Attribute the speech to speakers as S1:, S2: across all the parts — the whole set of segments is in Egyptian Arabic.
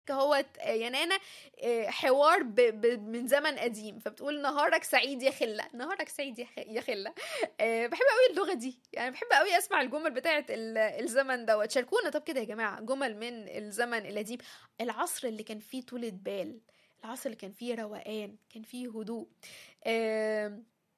S1: هو يا نانا آه، حوار ب... ب... من زمن قديم فبتقول نهارك سعيد يا خله نهارك سعيد يا, خ... يا خله آه، بحب قوي اللغه دي يعني بحب قوي اسمع الجمل بتاعه ال... الزمن دوت شاركونا طب كده يا جماعه جمل من الزمن القديم العصر اللي كان فيه طولة بال العصر اللي كان فيه روقان كان فيه هدوء آه...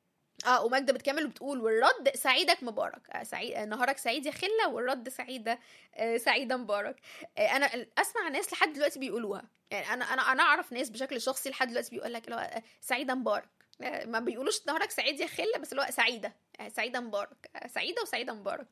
S1: اه وماجدة بتكمل وبتقول والرد سعيدك مبارك آه سعيد آه نهارك سعيد يا خلة والرد سعيدة آه سعيدة مبارك آه انا اسمع ناس لحد دلوقتي بيقولوها يعني انا انا انا اعرف ناس بشكل شخصي لحد دلوقتي بيقول لك اللي هو آه سعيدة مبارك آه ما بيقولوش نهارك سعيد يا خلة بس اللي هو سعيدة آه سعيدة مبارك آه سعيدة وسعيدة مبارك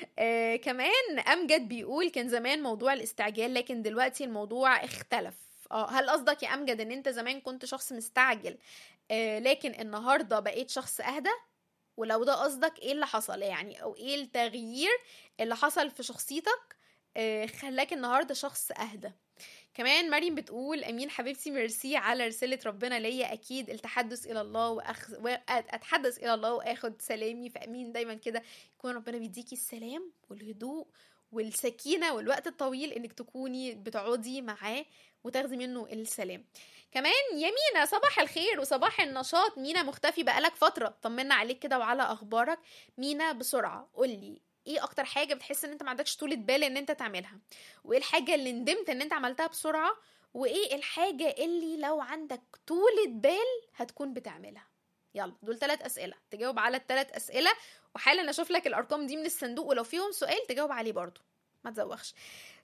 S1: آه كمان امجد بيقول كان زمان موضوع الاستعجال لكن دلوقتي الموضوع اختلف اه هل قصدك يا امجد ان انت زمان كنت شخص مستعجل آه لكن النهارده بقيت شخص اهدى ولو ده قصدك ايه اللي حصل يعني او ايه التغيير اللي حصل في شخصيتك آه خلاك النهارده شخص اهدى كمان مريم بتقول امين حبيبتي ميرسي على رساله ربنا ليا اكيد التحدث الى الله واخذ اتحدث الى الله واخد سلامي فامين دايما كده يكون ربنا بيديكي السلام والهدوء والسكينه والوقت الطويل انك تكوني بتقعدي معاه وتاخدي منه السلام كمان يا مينا صباح الخير وصباح النشاط مينا مختفي بقالك فتره طمنا عليك كده وعلى اخبارك مينا بسرعه قولي ايه اكتر حاجه بتحس ان انت ما عندكش طولة بال ان انت تعملها وايه الحاجه اللي ندمت ان انت عملتها بسرعه وايه الحاجه اللي لو عندك طولة بال هتكون بتعملها يلا دول ثلاث اسئله تجاوب على الثلاث اسئله وحالا اشوف لك الارقام دي من الصندوق ولو فيهم سؤال تجاوب عليه برضو ما تزوخش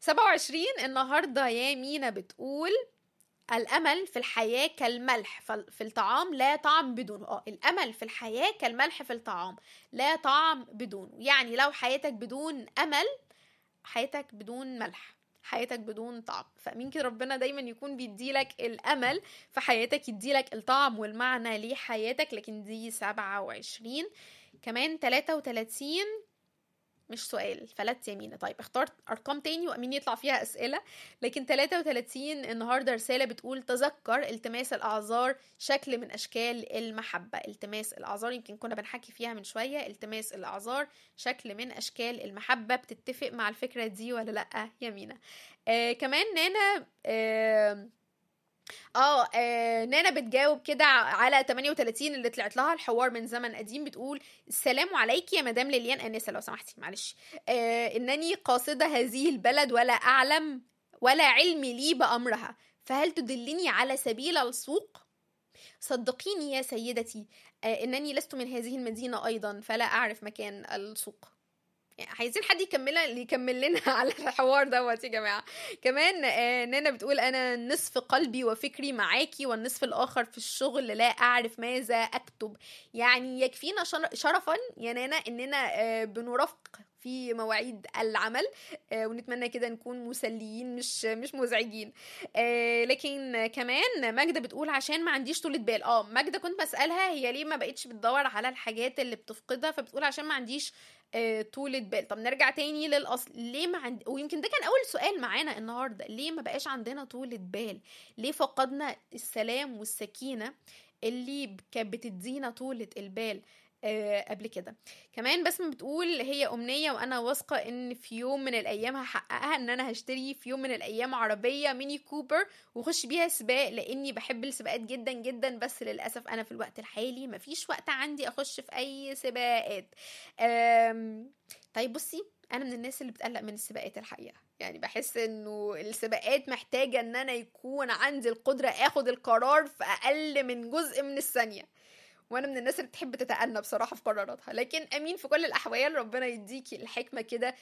S1: 27 النهارده يا مينا بتقول الامل في الحياه كالملح في الطعام لا طعم بدونه اه الامل في الحياه كالملح في الطعام لا طعم بدونه يعني لو حياتك بدون امل حياتك بدون ملح حياتك بدون طعم فمين كده ربنا دايما يكون بيديلك الامل في حياتك يديلك الطعم والمعنى لحياتك لكن دي 27 كمان 33 مش سؤال فلت يمينة طيب اخترت ارقام تاني وامين يطلع فيها اسئله لكن 33 النهارده رساله بتقول تذكر التماس الاعذار شكل من اشكال المحبه التماس الاعذار يمكن كنا بنحكي فيها من شويه التماس الاعذار شكل من اشكال المحبه بتتفق مع الفكره دي ولا لا يمينة آه كمان نانا آه اه, آه نانا بتجاوب كده على 38 اللي طلعت لها الحوار من زمن قديم بتقول السلام عليك يا مدام ليليان انسه لو سمحتي معلش آه انني قاصده هذه البلد ولا اعلم ولا علمي لي بامرها فهل تدلني على سبيل السوق صدقيني يا سيدتي آه انني لست من هذه المدينه ايضا فلا اعرف مكان السوق عايزين حد يكمل يكمل لنا على الحوار دوت يا جماعه كمان آه نانا بتقول انا نصف قلبي وفكري معاكي والنصف الاخر في الشغل لا اعرف ماذا اكتب يعني يكفينا شرفا يا نانا اننا آه بنرافق في مواعيد العمل آه ونتمنى كده نكون مسليين مش مش مزعجين آه لكن كمان ماجدة بتقول عشان ما عنديش طولة بال اه ماجدة كنت بسألها هي ليه ما بقتش بتدور على الحاجات اللي بتفقدها فبتقول عشان ما عنديش آه طولة بال طب نرجع تاني للأصل ليه ما عند... ويمكن ده كان أول سؤال معانا النهاردة ليه ما بقاش عندنا طولة بال ليه فقدنا السلام والسكينة اللي كانت بتدينا طولة البال آه قبل كده كمان بسمة بتقول هي أمنية وأنا واثقة إن في يوم من الأيام هحققها إن أنا هشتري في يوم من الأيام عربية ميني كوبر وأخش بيها سباق لأني بحب السباقات جدا جدا بس للأسف أنا في الوقت الحالي مفيش وقت عندي أخش في أي سباقات طيب بصي انا من الناس اللي بتقلق من السباقات الحقيقه يعني بحس انه السباقات محتاجه ان انا يكون عندي القدره اخد القرار في اقل من جزء من الثانيه وانا من الناس اللي بتحب تتأنى بصراحه في قراراتها لكن امين في كل الاحوال ربنا يديكي الحكمه كده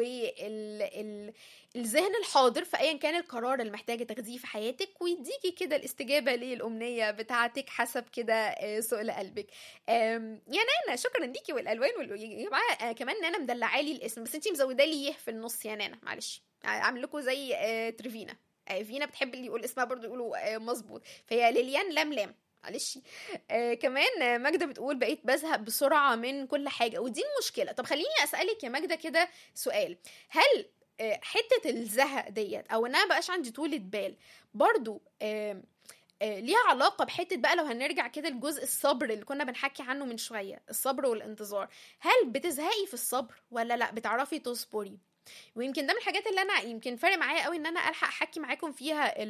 S1: والذهن الحاضر في ايا كان القرار اللي محتاجه تاخديه في حياتك ويديكي كده الاستجابه للامنيه بتاعتك حسب كده سؤال قلبك يا نانا شكرا ليكي والالوان وال... يا جماعه كمان نانا مدلعالي الاسم بس انتي مزوده لي يه في النص يا نانا معلش عامل لكم زي تريفينا فينا بتحب اللي يقول اسمها برضو يقولوا مظبوط فهي ليليان لام لام معلش آه كمان ماجده بتقول بقيت بزهق بسرعه من كل حاجه ودي المشكله طب خليني اسالك يا ماجده كده سؤال هل آه حته الزهق ديت او ان انا بقاش عندي طولة بال برضو آه آه ليها علاقة بحتة بقى لو هنرجع كده لجزء الصبر اللي كنا بنحكي عنه من شوية الصبر والانتظار هل بتزهقي في الصبر ولا لا بتعرفي تصبري ويمكن ده من الحاجات اللي انا يمكن فارق معايا قوي ان انا الحق احكي معاكم فيها